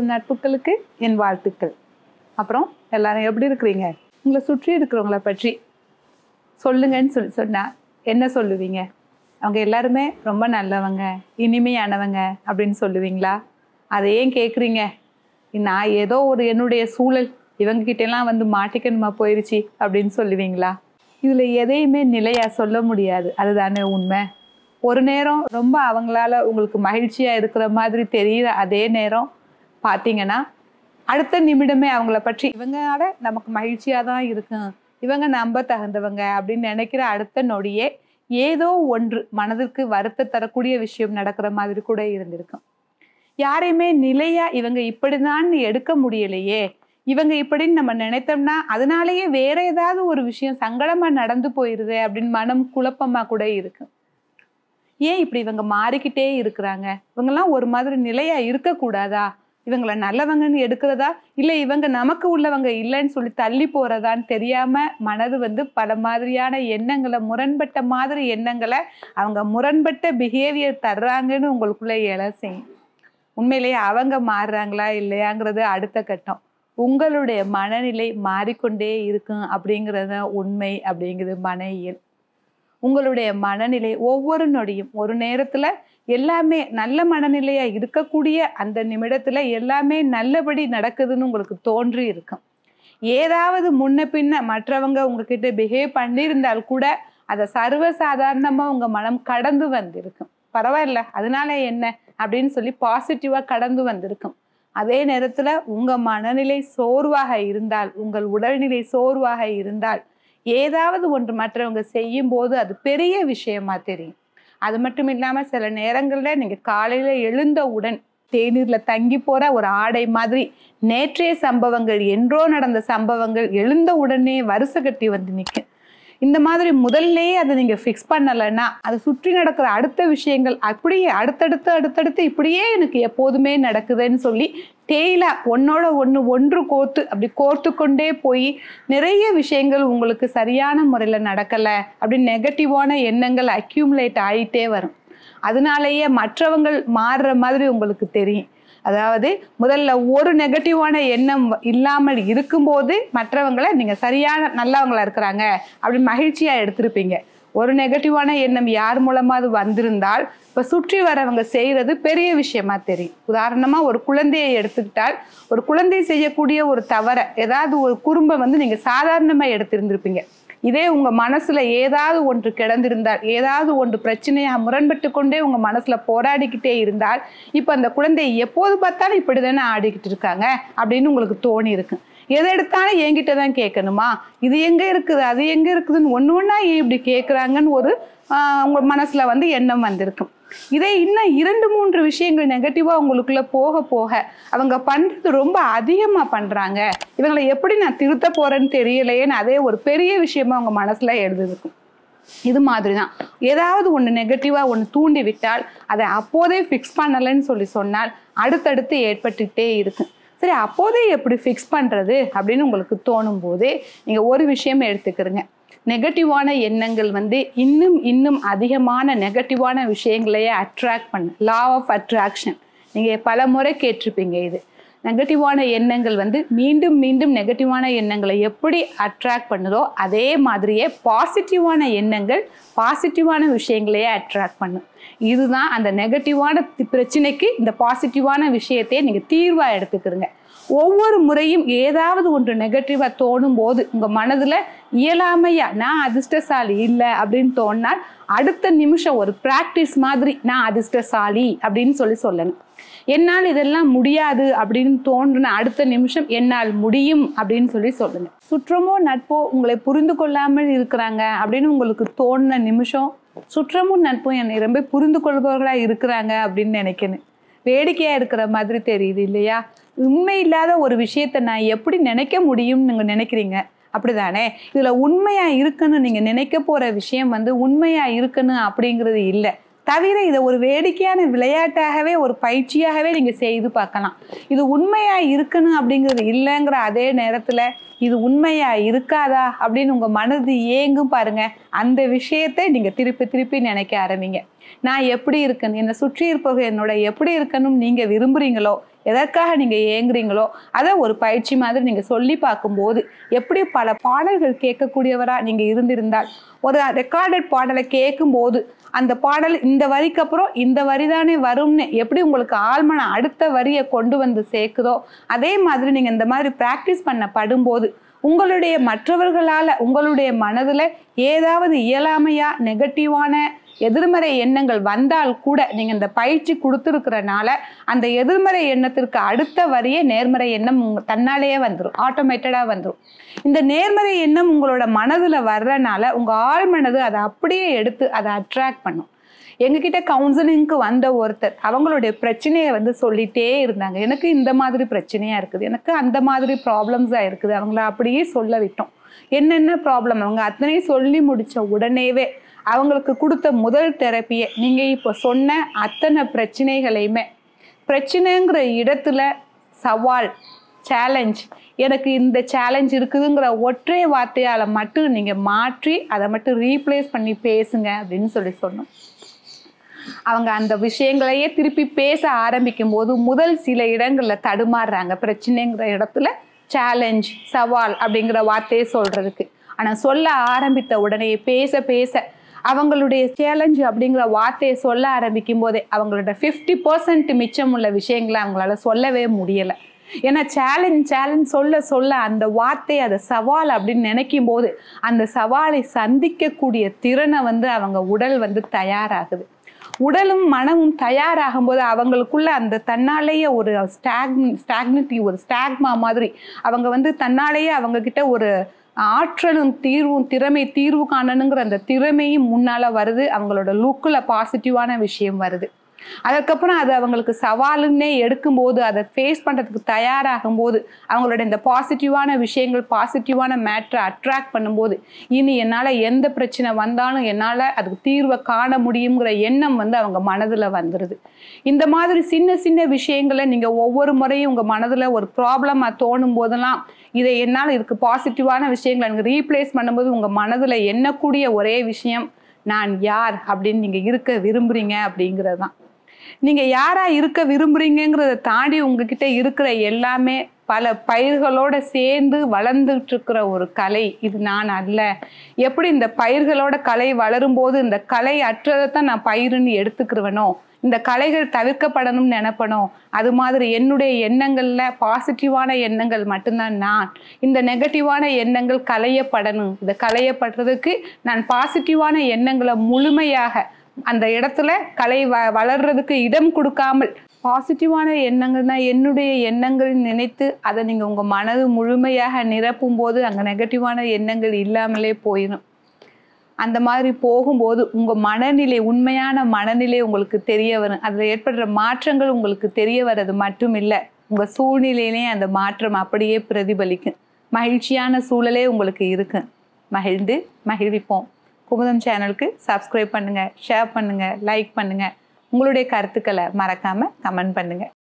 நட்புகளுக்கு என் வாழ்த்துக்கள் அப்புறம் எல்லாரும் எப்படி இருக்கிறீங்க உங்களை சுற்றி இருக்கிறவங்கள பற்றி சொல்லுங்கன்னு சொல்லி சொன்னா என்ன சொல்லுவீங்க அவங்க எல்லாருமே ரொம்ப நல்லவங்க இனிமையானவங்க அப்படின்னு சொல்லுவீங்களா அதை ஏன் கேட்குறீங்க நான் ஏதோ ஒரு என்னுடைய சூழல் இவங்க கிட்டலாம் வந்து மாட்டிக்கணுமா போயிருச்சு அப்படின்னு சொல்லுவீங்களா இதில் எதையுமே நிலையாக சொல்ல முடியாது அதுதானே உண்மை ஒரு நேரம் ரொம்ப அவங்களால உங்களுக்கு மகிழ்ச்சியாக இருக்கிற மாதிரி தெரிகிற அதே நேரம் பார்த்தீங்கன்னா அடுத்த நிமிடமே அவங்கள பற்றி இவங்களால நமக்கு மகிழ்ச்சியாக தான் இருக்கும் இவங்க நம்ப தகுந்தவங்க அப்படின்னு நினைக்கிற அடுத்த நொடியே ஏதோ ஒன்று மனதிற்கு வருத்த தரக்கூடிய விஷயம் நடக்கிற மாதிரி கூட இருந்திருக்கும் யாரையுமே நிலையா இவங்க இப்படிதான் எடுக்க முடியலையே இவங்க இப்படின்னு நம்ம நினைத்தோம்னா அதனாலேயே வேற ஏதாவது ஒரு விஷயம் சங்கடமா நடந்து போயிருதே அப்படின்னு மனம் குழப்பமா கூட இருக்கு ஏன் இப்படி இவங்க மாறிக்கிட்டே இருக்கிறாங்க இவங்கெல்லாம் ஒரு மாதிரி நிலையா இருக்கக்கூடாதா இவங்கள நல்லவங்கன்னு எடுக்கிறதா இல்லை இவங்க நமக்கு உள்ளவங்க இல்லைன்னு சொல்லி தள்ளி போறதான்னு தெரியாம மனது வந்து பல மாதிரியான எண்ணங்களை முரண்பட்ட மாதிரி எண்ணங்களை அவங்க முரண்பட்ட பிஹேவியர் தர்றாங்கன்னு உங்களுக்குள்ள எழ செய்யும் உண்மையிலேயே அவங்க மாறுறாங்களா இல்லையாங்கிறது அடுத்த கட்டம் உங்களுடைய மனநிலை மாறிக்கொண்டே இருக்கும் அப்படிங்கிறது தான் உண்மை அப்படிங்கிறது மன இயல் உங்களுடைய மனநிலை ஒவ்வொரு நொடியும் ஒரு நேரத்துல எல்லாமே நல்ல மனநிலையா இருக்கக்கூடிய அந்த நிமிடத்துல எல்லாமே நல்லபடி நடக்குதுன்னு உங்களுக்கு தோன்றி இருக்கும் ஏதாவது முன்ன பின்ன மற்றவங்க உங்ககிட்ட பிஹேவ் பண்ணியிருந்தால் கூட அதை சர்வசாதாரணமா உங்க மனம் கடந்து வந்திருக்கும் பரவாயில்ல அதனால என்ன அப்படின்னு சொல்லி பாசிட்டிவா கடந்து வந்திருக்கும் அதே நேரத்துல உங்க மனநிலை சோர்வாக இருந்தால் உங்கள் உடல்நிலை சோர்வாக இருந்தால் ஏதாவது ஒன்று மற்றவங்க செய்யும் போது அது பெரிய விஷயமா தெரியும் அது மட்டும் இல்லாம சில நேரங்கள்ல நீங்க காலையில எழுந்தவுடன் தேநீர்ல தங்கி போற ஒரு ஆடை மாதிரி நேற்றைய சம்பவங்கள் என்றோ நடந்த சம்பவங்கள் எழுந்த உடனே வரிசை கட்டி வந்து நிற்கும் இந்த மாதிரி முதல்லயே அதை நீங்க ஃபிக்ஸ் பண்ணலைன்னா அதை சுற்றி நடக்கிற அடுத்த விஷயங்கள் அப்படியே அடுத்தடுத்து அடுத்தடுத்து இப்படியே எனக்கு எப்போதுமே நடக்குதுன்னு சொல்லி தேயிலா ஒன்னோட ஒன்று ஒன்று கோர்த்து அப்படி கோர்த்து கொண்டே போய் நிறைய விஷயங்கள் உங்களுக்கு சரியான முறையில் நடக்கலை அப்படி நெகட்டிவான எண்ணங்கள் அக்யூமுலேட் ஆகிட்டே வரும் அதனாலேயே மற்றவங்கள் மாறுற மாதிரி உங்களுக்கு தெரியும் அதாவது முதல்ல ஒரு நெகட்டிவான எண்ணம் இல்லாமல் இருக்கும்போது மற்றவங்களை நீங்கள் சரியான நல்லவங்களா இருக்கிறாங்க அப்படி மகிழ்ச்சியாக எடுத்திருப்பீங்க ஒரு நெகட்டிவான எண்ணம் யார் மூலமாவது வந்திருந்தால் இப்போ சுற்றி வரவங்க செய்கிறது பெரிய விஷயமா தெரியும் உதாரணமாக ஒரு குழந்தையை எடுத்துக்கிட்டால் ஒரு குழந்தை செய்யக்கூடிய ஒரு தவறை ஏதாவது ஒரு குறும்பை வந்து நீங்கள் சாதாரணமாக எடுத்திருந்திருப்பீங்க இதே உங்க மனசுல ஏதாவது ஒன்று கிடந்திருந்தால் ஏதாவது ஒன்று பிரச்சனையா முரண்பட்டு கொண்டே உங்க மனசுல போராடிக்கிட்டே இருந்தால் இப்ப அந்த குழந்தை எப்போது பார்த்தாலும் இப்படிதானே ஆடிக்கிட்டு இருக்காங்க அப்படின்னு உங்களுக்கு தோணி இருக்கு எதை எடுத்தாலும் என்கிட்ட தான் கேட்கணுமா இது எங்க இருக்குது அது எங்க இருக்குதுன்னு ஒன்று ஒன்றா ஏன் இப்படி கேட்குறாங்கன்னு ஒரு ஆஹ், உங்க மனசுல வந்து எண்ணம் வந்திருக்கும் இதே இன்னும் இரண்டு மூன்று விஷயங்கள் நெகட்டிவா உங்களுக்குள்ள போக போக அவங்க பண்றது ரொம்ப அதிகமா பண்றாங்க இவங்களை எப்படி நான் திருத்த போறேன்னு தெரியலையேன்னு அதே ஒரு பெரிய விஷயமா உங்க மனசுல எழுதிருக்கும் இது மாதிரி தான் ஏதாவது ஒன்று நெகட்டிவாக ஒன்று தூண்டி விட்டால் அதை அப்போதே ஃபிக்ஸ் பண்ணலைன்னு சொல்லி சொன்னால் அடுத்தடுத்து ஏற்பட்டுக்கிட்டே இருக்கு சரி அப்போதே எப்படி ஃபிக்ஸ் பண்ணுறது அப்படின்னு உங்களுக்கு தோணும் போதே நீங்கள் ஒரு விஷயம் எடுத்துக்கிறீங்க நெகட்டிவான எண்ணங்கள் வந்து இன்னும் இன்னும் அதிகமான நெகட்டிவான விஷயங்களையே அட்ராக்ட் பண்ணு லா ஆஃப் அட்ராக்ஷன் நீங்கள் பல முறை கேட்டிருப்பீங்க இது நெகட்டிவான எண்ணங்கள் வந்து மீண்டும் மீண்டும் நெகட்டிவான எண்ணங்களை எப்படி அட்ராக்ட் பண்ணுதோ அதே மாதிரியே பாசிட்டிவான எண்ணங்கள் பாசிட்டிவான விஷயங்களையே அட்ராக்ட் பண்ணும் இதுதான் அந்த நெகட்டிவான தி- பிரச்சனைக்கு இந்த பாசிட்டிவான விஷயத்தையே நீங்கள் தீர்வாக எடுத்துக்கிறீங்க ஒவ்வொரு முறையும் ஏதாவது ஒன்று நெகட்டிவாக தோணும் போது உங்கள் மனதில் இயலாமையா நான் அதிர்ஷ்டசாலி இல்லை அப்படின்னு தோணினால் அடுத்த நிமிஷம் ஒரு ப்ராக்டிஸ் மாதிரி நான் அதிர்ஷ்டசாலி அப்படின்னு சொல்லி சொல்லணும் என்னால் இதெல்லாம் முடியாது அப்படின்னு தோன்றின அடுத்த நிமிஷம் என்னால் முடியும் அப்படின்னு சொல்லி சொல்லுங்க சுற்றமோ நட்போ உங்களை புரிந்து கொள்ளாமல் இருக்கிறாங்க அப்படின்னு உங்களுக்கு தோணின நிமிஷம் சுற்றமும் நட்பும் என்னை ரொம்ப புரிந்து கொள்பவர்களாக இருக்கிறாங்க அப்படின்னு நினைக்கணும் வேடிக்கையா இருக்கிற மாதிரி தெரியுது இல்லையா உண்மை இல்லாத ஒரு விஷயத்தை நான் எப்படி நினைக்க முடியும்னு நீங்க நினைக்கிறீங்க அப்படிதானே இதுல உண்மையா இருக்குன்னு நீங்க நினைக்க போற விஷயம் வந்து உண்மையா இருக்குன்னு அப்படிங்கிறது இல்லை தவிர இதை ஒரு வேடிக்கையான விளையாட்டாகவே ஒரு பயிற்சியாகவே நீங்க செய்து பார்க்கலாம் இது உண்மையா இருக்கணும் அப்படிங்கிறது இல்லைங்கிற அதே நேரத்துல இது உண்மையா இருக்காதா அப்படின்னு உங்க மனது ஏங்கும் பாருங்க அந்த விஷயத்தை நீங்க திருப்பி திருப்பி நினைக்க ஆரம்பிங்க நான் எப்படி இருக்கணும் என்னை சுற்றி இருப்பவர்கள் என்னோட எப்படி இருக்கணும் நீங்க விரும்புறீங்களோ எதற்காக நீங்க ஏங்குறீங்களோ அதை ஒரு பயிற்சி மாதிரி நீங்க சொல்லி பார்க்கும்போது எப்படி பல பாடல்கள் கேட்கக்கூடியவரா நீங்க இருந்திருந்தால் ஒரு ரெக்கார்டட் பாடலை கேட்கும்போது அந்த பாடல் இந்த வரிக்கு அப்புறம் இந்த வரிதானே வரும்னு எப்படி உங்களுக்கு ஆழ்மன அடுத்த வரியை கொண்டு வந்து சேர்க்குதோ அதே மாதிரி நீங்க இந்த மாதிரி ப்ராக்டிஸ் பண்ண படும்போது உங்களுடைய மற்றவர்களால உங்களுடைய மனதுல ஏதாவது இயலாமையா நெகட்டிவான எதிர்மறை எண்ணங்கள் வந்தால் கூட நீங்க இந்த பயிற்சி கொடுத்துருக்கிறனால அந்த எதிர்மறை எண்ணத்திற்கு அடுத்த வரியே நேர்மறை எண்ணம் உங்க தன்னாலேயே வந்துடும் ஆட்டோமேட்டடா வந்துடும் இந்த நேர்மறை எண்ணம் உங்களோட மனதுல வர்றனால உங்க ஆழ் மனது அதை அப்படியே எடுத்து அதை அட்ராக்ட் பண்ணும் எங்ககிட்ட கவுன்சிலிங்க்கு வந்த ஒருத்தர் அவங்களுடைய பிரச்சனையை வந்து சொல்லிட்டே இருந்தாங்க எனக்கு இந்த மாதிரி பிரச்சனையா இருக்குது எனக்கு அந்த மாதிரி ப்ராப்ளம்ஸா இருக்குது அவங்கள அப்படியே சொல்ல விட்டோம் என்னென்ன ப்ராப்ளம் அவங்க அத்தனையும் சொல்லி முடிச்ச உடனேவே அவங்களுக்கு கொடுத்த முதல் தெரப்பியை நீங்க இப்போ சொன்ன அத்தனை பிரச்சனைகளையுமே பிரச்சனைங்கிற இடத்துல சவால் சேலஞ்ச் எனக்கு இந்த சேலஞ்ச் இருக்குதுங்கிற ஒற்றை வார்த்தையால் மட்டும் நீங்கள் மாற்றி அதை மட்டும் ரீப்ளேஸ் பண்ணி பேசுங்க அப்படின்னு சொல்லி சொன்னோம் அவங்க அந்த விஷயங்களையே திருப்பி பேச ஆரம்பிக்கும் போது முதல் சில இடங்களில் தடுமாறுறாங்க பிரச்சனைங்கிற இடத்துல சேலஞ்ச் சவால் அப்படிங்கிற வார்த்தையை சொல்றதுக்கு ஆனால் சொல்ல ஆரம்பித்த உடனே பேச பேச அவங்களுடைய சேலஞ்சு அப்படிங்கிற வார்த்தையை சொல்ல ஆரம்பிக்கும் போதே அவங்களோட ஃபிஃப்டி பர்சன்ட் மிச்சம் உள்ள விஷயங்களை அவங்களால சொல்லவே முடியலை ஏன்னா சேலஞ்ச் சேலஞ்ச் சொல்ல சொல்ல அந்த வார்த்தை அதை சவால் அப்படின்னு நினைக்கும் போது அந்த சவாலை சந்திக்கக்கூடிய திறனை வந்து அவங்க உடல் வந்து தயாராகுது உடலும் மனமும் தயாராகும் போது அவங்களுக்குள்ள அந்த தன்னாலேயே ஒரு ஸ்டாக் ஸ்டாக்னிட்டி ஒரு ஸ்டாக்மா மாதிரி அவங்க வந்து தன்னாலேயே அவங்க கிட்ட ஒரு ஆற்றலும் தீர்வும் திறமை தீர்வு காணணுங்கிற அந்த திறமையும் முன்னால வருது அவங்களோட லுக்கில் பாசிட்டிவான விஷயம் வருது அதுக்கப்புறம் அது அவங்களுக்கு சவாலுன்னே எடுக்கும்போது அதை ஃபேஸ் பண்ணுறதுக்கு தயாராகும் போது அவங்களோட இந்த பாசிட்டிவான விஷயங்கள் பாசிட்டிவான மேட்ரை அட்ராக்ட் பண்ணும்போது இனி என்னால் எந்த பிரச்சனை வந்தாலும் என்னால் அதுக்கு தீர்வை காண முடியுங்கிற எண்ணம் வந்து அவங்க மனதில் வந்துடுது இந்த மாதிரி சின்ன சின்ன விஷயங்களை நீங்கள் ஒவ்வொரு முறையும் உங்கள் மனதில் ஒரு ப்ராப்ளமாக தோணும் போதெல்லாம் இதை என்னால் இதுக்கு பாசிட்டிவான விஷயங்களை எனக்கு ரீப்ளேஸ் பண்ணும்போது உங்கள் மனதில் எண்ணக்கூடிய ஒரே விஷயம் நான் யார் அப்படின்னு நீங்கள் இருக்க விரும்புகிறீங்க அப்படிங்கிறது தான் நீங்கள் யாராக இருக்க விரும்புகிறீங்கிறத தாண்டி உங்ககிட்ட இருக்கிற எல்லாமே பல பயிர்களோட சேர்ந்து வளர்ந்துட்டு இருக்கிற ஒரு கலை இது நான் அல்ல எப்படி இந்த பயிர்களோட கலை வளரும்போது இந்த கலை அற்றதை தான் நான் பயிருன்னு எடுத்துக்கிருவனோ இந்த கலைகள் தவிர்க்கப்படணும்னு நினைப்பனோ அது மாதிரி என்னுடைய எண்ணங்கள்ல பாசிட்டிவான எண்ணங்கள் மட்டும்தான் நான் இந்த நெகட்டிவான எண்ணங்கள் களையப்படணும் இந்த களையப்படுறதுக்கு நான் பாசிட்டிவான எண்ணங்களை முழுமையாக அந்த இடத்துல கலை வ வளர்றதுக்கு இடம் கொடுக்காமல் பாசிட்டிவான எண்ணங்கள்னா என்னுடைய எண்ணங்கள் நினைத்து அதை நீங்கள் உங்கள் மனது முழுமையாக நிரப்பும் போது அங்கே நெகட்டிவான எண்ணங்கள் இல்லாமலே போயிடும் அந்த மாதிரி போகும்போது உங்கள் மனநிலை உண்மையான மனநிலை உங்களுக்கு தெரிய வரும் அதில் ஏற்படுற மாற்றங்கள் உங்களுக்கு தெரிய வர்றது மட்டும் இல்லை உங்கள் சூழ்நிலையிலே அந்த மாற்றம் அப்படியே பிரதிபலிக்கும் மகிழ்ச்சியான சூழலே உங்களுக்கு இருக்கு மகிழ்ந்து மகிழ்விப்போம் குமுதம் சேனலுக்கு சப்ஸ்கிரைப் பண்ணுங்கள் ஷேர் பண்ணுங்கள் லைக் பண்ணுங்கள் உங்களுடைய கருத்துக்களை மறக்காமல் கமெண்ட் பண்ணுங்கள்